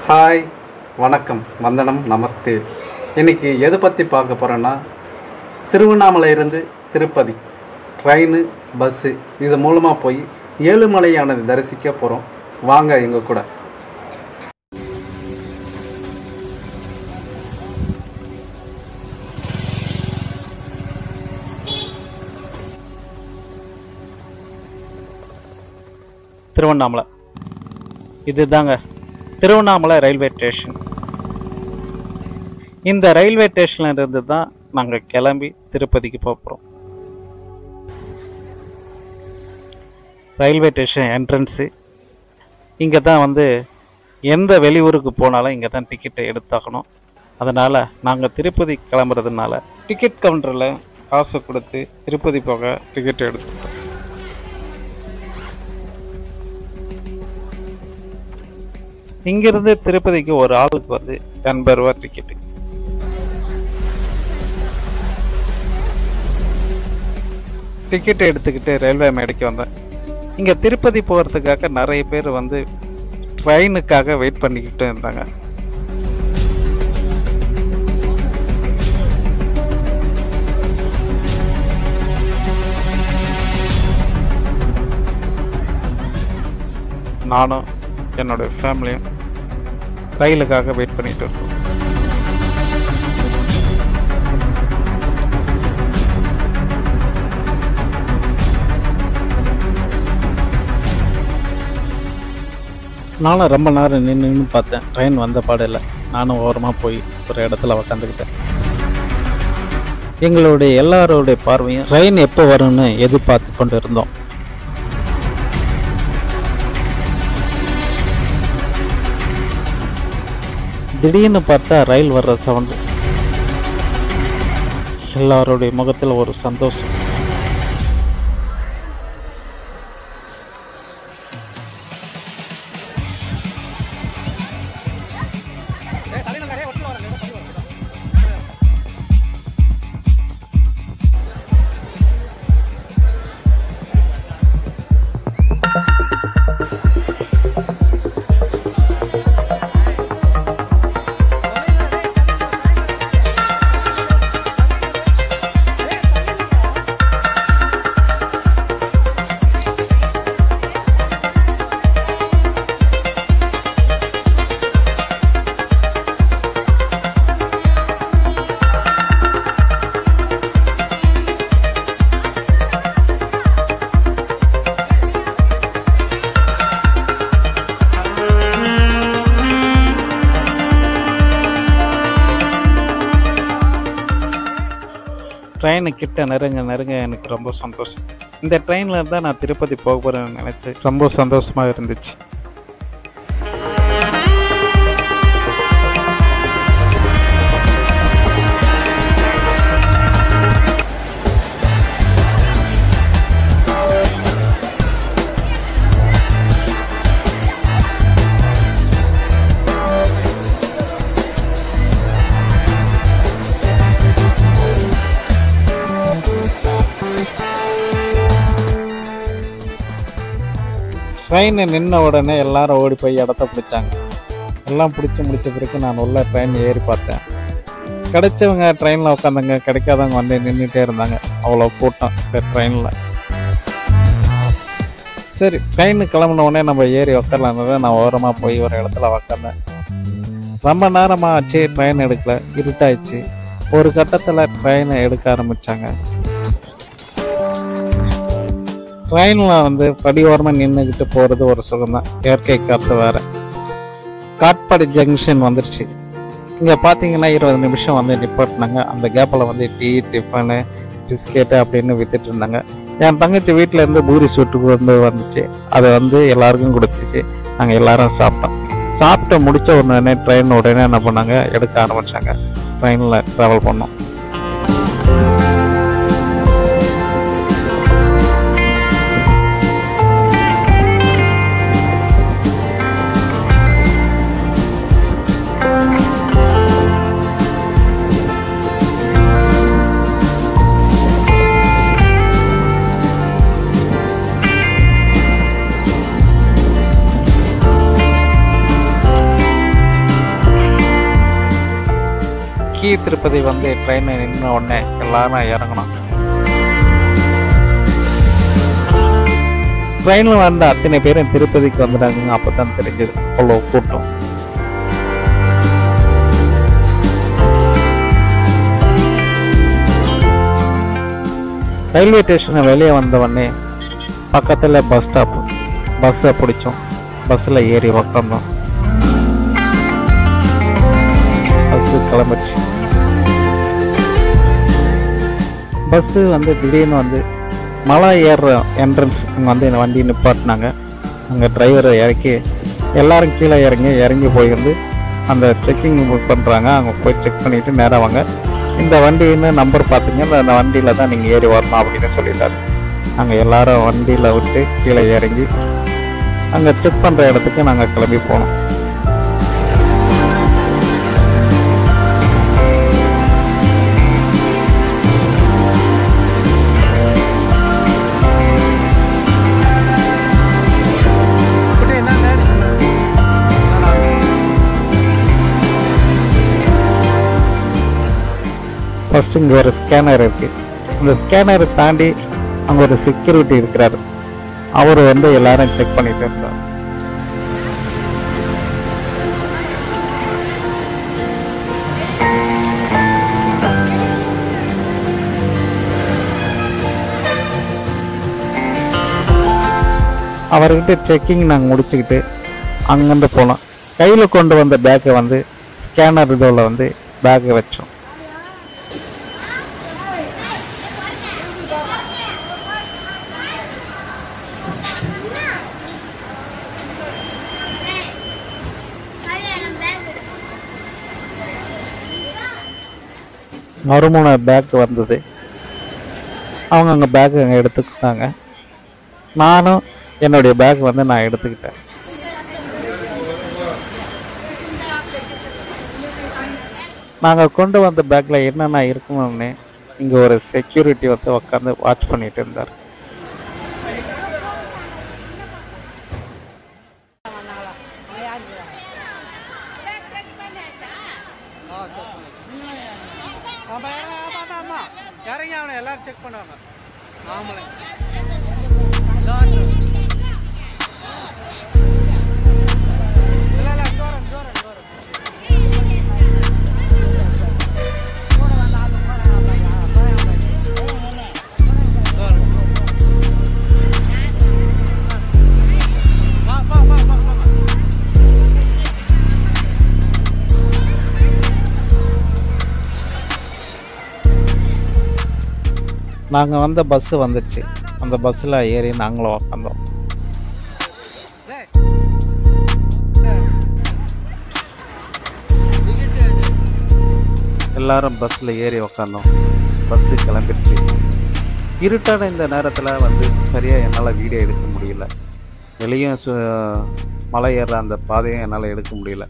hi வணக்கம் வந்தனம் நமஸ்தே இன்னைக்கு எதை பற்றி பார்க்க போகிறோன்னா திருவண்ணாமலை இருந்து திருப்பதி ட்ரெயின் பஸ்ஸு இது மூலமாக போய் ஏழுமலையானது தரிசிக்க போகிறோம் வாங்க எங்கள் கூட திருவண்ணாமலை இதுதாங்க திருவண்ணாமலை ரயில்வே ஸ்டேஷன் இந்த ரயில்வே ஸ்டேஷன்ல இருந்து தான் நாங்கள் கிளம்பி திருப்பதிக்கு போக போகிறோம் ரயில்வே ஸ்டேஷன் என்ட்ரன்ஸு இங்கே தான் வந்து எந்த வெளியூருக்கு போனாலும் இங்கே தான் டிக்கெட்டை எடுத்தாகணும் அதனால் நாங்கள் திருப்பதி கிளம்புறதுனால டிக்கெட் கவுண்டரில் காசு கொடுத்து திருப்பதி போக டிக்கெட் எடுத்துக்கிட்டோம் இங்கிருந்து திருப்பதிக்கு ஒரு ஆளுக்கு வந்து எண்பது ரூபா டிக்கெட்டு டிக்கெட் எடுத்துக்கிட்டு ரயில்வே மேடைக்கு வந்தேன் இங்கே திருப்பதி போகிறதுக்காக நிறைய பேர் வந்து ட்ரெயினுக்காக வெயிட் பண்ணிக்கிட்டு இருந்தாங்க நானும் என்னோட ஃபேமிலியும் ரயிலுக்காக வெயிட் பண்ணிட்டு இருக்கோம் நானும் ரொம்ப நேரம் நின்று நின்று பார்த்தேன் ட்ரெயின் வந்த பாடில்லை நானும் ஓரமாக போய் ஒரு இடத்துல உக்காந்துக்கிட்டேன் எங்களுடைய எல்லாரோடைய பார்வையும் ட்ரெயின் எப்போ வரும்னு எதிர்பார்த்து கொண்டு இருந்தோம் திடீர்னு பார்த்தா ரயில் வர்ற சவுண்டு எல்லாருடைய முகத்தில் ஒரு சந்தோஷம் ட்ரெயினு கிட்ட நெருங்க நெருங்க எனக்கு ரொம்ப சந்தோஷம் இந்த ட்ரெயினில் இருந்தால் நான் திருப்பதி போக போகிறேன்னு நினச்சி ரொம்ப சந்தோஷமாக இருந்துச்சு ட்ரெயின் நின்ன உடனே எல்லாரும் ஓடி போய் இடத்த பிடிச்சாங்க எல்லாம் பிடிச்சி முடிச்ச பிறகு நான் உள்ள ட்ரெயின் ஏறி பார்த்தேன் கிடைச்சவங்க ட்ரெயினில் உட்காந்தாங்க கிடைக்காதவங்க வந்து நின்றுட்டே இருந்தாங்க அவ்வளோ கூட்டம் இந்த ட்ரெயினில் சரி ட்ரெயின் கிளம்புன உடனே நம்ம ஏறி உட்காரலான்னு நான் ஓரமாக போய் ஒரு இடத்துல உக்காந்தேன் ரொம்ப நேரமாக ஆச்சு ட்ரெயின் எடுக்கல இருட்டாயிடுச்சு ஒரு கட்டத்தில் ட்ரெயினை எடுக்க ஆரம்பித்தாங்க ட்ரெயினில் வந்து படி ஓரமாக நின்றுக்கிட்டு போகிறது ஒரு சுகம்தான் இயற்கை காற்று வேறு காட்பாடி ஜங்ஷன் வந்துருச்சு இங்கே பார்த்தீங்கன்னா இருபது நிமிஷம் வந்து நிப்பாட்டினாங்க அந்த கேப்பில் வந்து டீ டிஃபனு பிஸ்கெட்டு அப்படின்னு வித்துட்டு இருந்தாங்க என் தங்கச்சி வீட்டில் இருந்து பூரி சுட்டு கொண்டு வந்துச்சு அதை வந்து எல்லாருக்கும் கொடுத்துச்சு நாங்கள் எல்லாரும் சாப்பிட்டோம் சாப்பிட்டு முடிச்ச உடனே ட்ரெயின் உடனே என்ன பண்ணாங்க எடுக்க ஆரம்பிச்சாங்க ட்ரெயினில் ட்ராவல் பண்ணோம் டி திருப்பதி வந்து ட்ரெயின் நின்ன உடனே எல்லாரும் இறங்கணும் ட்ரெயினில் வந்த அத்தனை பேரும் திருப்பதிக்கு வந்துட்டாங்க அப்போ தான் தெரிஞ்சது அவ்வளோ கூட்டம் ரயில்வே ஸ்டேஷன் வெளியே வந்த உடனே பக்கத்தில் பஸ் ஸ்டாப் பஸ்ஸை பிடிச்சோம் பஸ்ஸில் ஏறி உக்காந்தோம் பஸ்ஸு கிளம்பிடுச்சு பஸ்ஸு வந்து திடீர்னு வந்து மலை ஏறுற என்ட்ரன்ஸ் அங்கே வந்து இந்த வண்டி நிப்பாட்டினாங்க அங்கே டிரைவரை இறக்கி எல்லாரும் கீழே இறங்கி இறங்கி போய் வந்து அந்த செக்கிங் பண்ணுறாங்க அங்கே போய் செக் பண்ணிவிட்டு நேராக வாங்க இந்த வண்டின்னு நம்பர் பார்த்தீங்க அந்த வண்டியில் தான் நீங்கள் ஏறி வரணும் அப்படின்னு சொல்லிட்டாரு நாங்கள் எல்லாரும் வண்டியில் விட்டு கீழே இறங்கி அங்கே செக் பண்ணுற இடத்துக்கு நாங்கள் கிளம்பி போனோம் இப்படி என்ன லேடிஸ் ஃபஸ்ட்டு இங்கே ஒரு ஸ்கேனர் இருக்குது அந்த ஸ்கேனரை தாண்டி அங்கே ஒரு செக்யூரிட்டி இருக்கிறாரு அவர் வந்து எல்லாரும் செக் பண்ணிட்டு இருந்தார் அவர்கிட்ட செக்கிங் நாங்கள் முடிச்சுக்கிட்டு அங்கேருந்து போனோம் கையில் கொண்டு வந்த பேக்கை வந்து ஸ்கேனர் இதில் வந்து பேக்கை வச்சோம் மறுமூணு பேக் வந்தது அவங்க அங்கே பேக் அங்கே எடுத்துக்கிட்டாங்க நானும் என்னுடைய பேக் வந்து நான் எடுத்துக்கிட்டேன் நாங்கள் கொண்டு வந்த பேக்கில் என்னென்ன இருக்கணும்னு இங்கே ஒரு செக்யூரிட்டி வந்து உட்காந்து வாட்ச் பண்ணிட்டு இருந்தார் ஆமா ஆமா ஆமா ஆமா இறங்கி அவனை எல்லாரும் செக் பண்ணுவாங்க ஆமாம் இல்லை இல்லை தூரம் தூரம் தூரம் வா வா வா வா வா நாங்கள் வந்த பஸ்ஸு வந்துச்சு அந்த பஸ்ஸில் ஏறி நாங்களும் உக்காந்தோம் டேய் எல்லாரும் பஸ்ஸில் ஏறி உக்காந்தோம் பஸ்ஸு கிளம்பிடுச்சு இருட்டான இந்த நேரத்தில் வந்து சரியாக என்னால் வீடியோ எடுக்க முடியல வெளியும் சு மலை ஏறுற அந்த பாதையும் என்னால் எடுக்க முடியல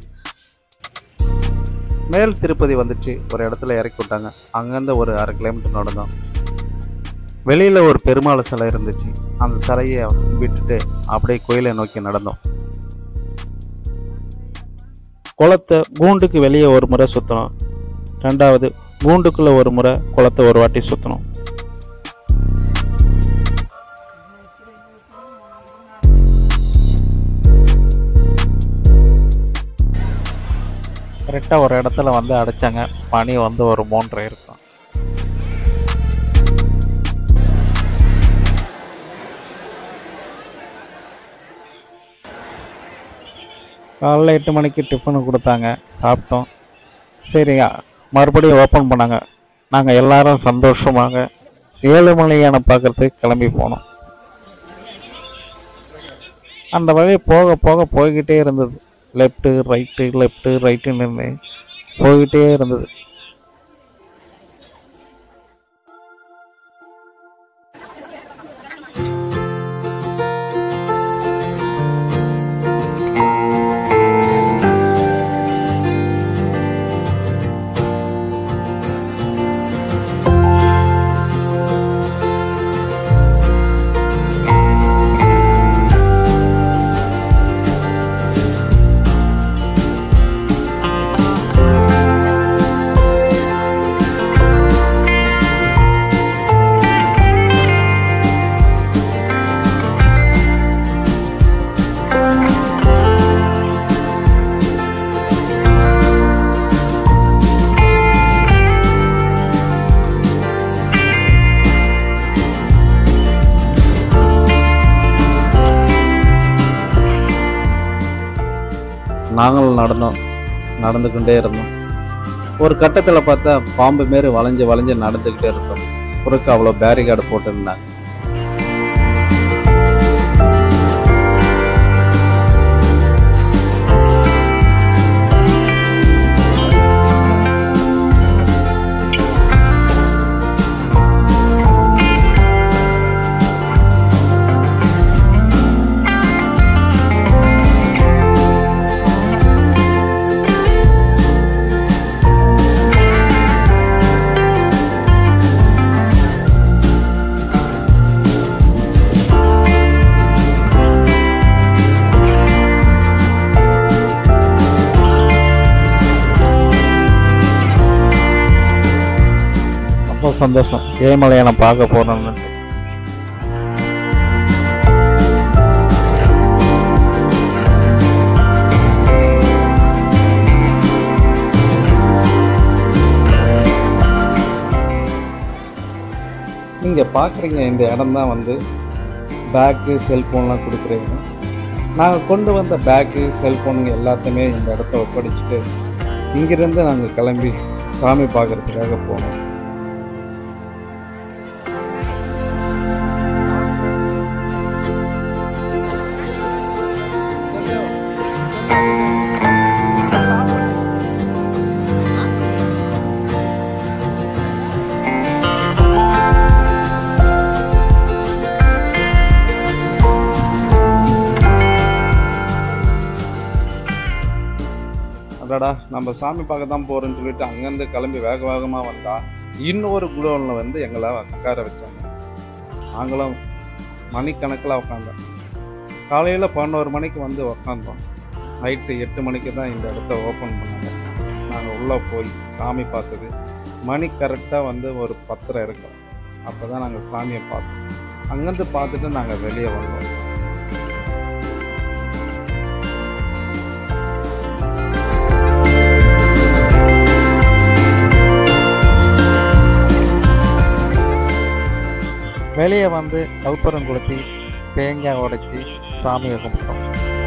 மேல் திருப்பதி வந்துச்சு ஒரு இடத்துல இறக்கி விட்டாங்க அங்கேருந்து ஒரு அரை கிலோமீட்டர் நடந்தோம் வெளியில் ஒரு பெருமாள் சிலை இருந்துச்சு அந்த சிலையை விட்டுட்டு அப்படியே கோயிலை நோக்கி நடந்தோம் குளத்தை கூண்டுக்கு வெளியே ஒரு முறை சுற்றணும் ரெண்டாவது கூண்டுக்குள்ள ஒரு முறை குளத்தை ஒரு வாட்டி சுற்றணும் கரெக்டாக ஒரு இடத்துல வந்து அடைச்சாங்க மணி வந்து ஒரு மூன்றரை இருக்கும் காலைல எட்டு மணிக்கு டிஃபனு கொடுத்தாங்க சாப்பிட்டோம் சரிங்க மறுபடியும் ஓப்பன் பண்ணாங்க நாங்கள் எல்லாரும் சந்தோஷமாக ஏழுமலையான பார்க்கறதுக்கு கிளம்பி போனோம் அந்த வழி போக போக போய்கிட்டே இருந்தது லெஃப்ட்டு ரைட்டு லெஃப்ட்டு ரைட்டுன்னு போய்கிட்டே இருந்தது நாங்களும் நடந்தோம் நடந்து கொண்டே இருந்தோம் ஒரு கட்டத்தில் பார்த்தா பாம்பு மாரி வளைஞ்சு வளைஞ்சு நடந்துக்கிட்டே இருந்தோம் குறுக்க அவ்வளோ பேரிகார்டு போட்டிருந்தாங்க ரொம்ப சந்தோஷம் ஏமலையை நான் பார்க்க போறேன்னு நீங்கள் பார்க்குறீங்க இந்த இடம் தான் வந்து பேக்கு செல்ஃபோன்லாம் கொடுக்குறீங்க நாங்கள் கொண்டு வந்த பேக்கு செல்ஃபோனுங்க எல்லாத்தையுமே இந்த இடத்த ஒப்படைச்சிட்டு இங்கிருந்து நாங்கள் கிளம்பி சாமி பார்க்கறதுக்காக போனோம் அடடா நம்ம சாமி பார்க்க தான் போகிறோன்னு சொல்லிட்டு அங்கேருந்து கிளம்பி வேக வேகமாக வந்தா இன்னொரு குடோனில் வந்து எங்களை உட்கார வச்சாங்க நாங்களும் மணிக்கணக்கில் உட்காந்தோம் காலையில் பதினோரு மணிக்கு வந்து உக்காந்தோம் நைட்டு எட்டு மணிக்கு தான் இந்த இடத்த ஓப்பன் பண்ணாங்க நாங்கள் உள்ளே போய் சாமி பார்த்தது மணி கரெக்டாக வந்து ஒரு பத்தரை இருக்கும் அப்போ தான் நாங்கள் சாமியை பார்த்தோம் அங்கேருந்து பார்த்துட்டு நாங்கள் வெளியே வந்தோம் வெளியே வந்து கல்பரம் கொளுத்தி தேங்காய் உடைச்சி சாமியை கும்பிட்டோம்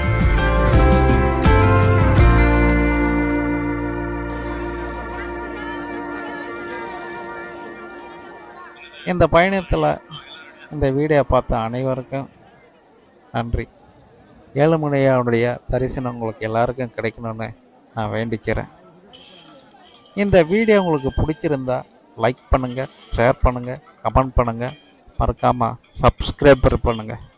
இந்த பயணத்தில் இந்த வீடியோ பார்த்த அனைவருக்கும் நன்றி ஏழுமலையாவுடைய தரிசனம் உங்களுக்கு எல்லாருக்கும் கிடைக்கணும்னு நான் வேண்டிக்கிறேன் இந்த வீடியோ உங்களுக்கு பிடிச்சிருந்தா லைக் பண்ணுங்கள் ஷேர் பண்ணுங்கள் கமெண்ட் பண்ணுங்கள் மறக்காமல் சப்ஸ்கிரைபர் பண்ணுங்கள்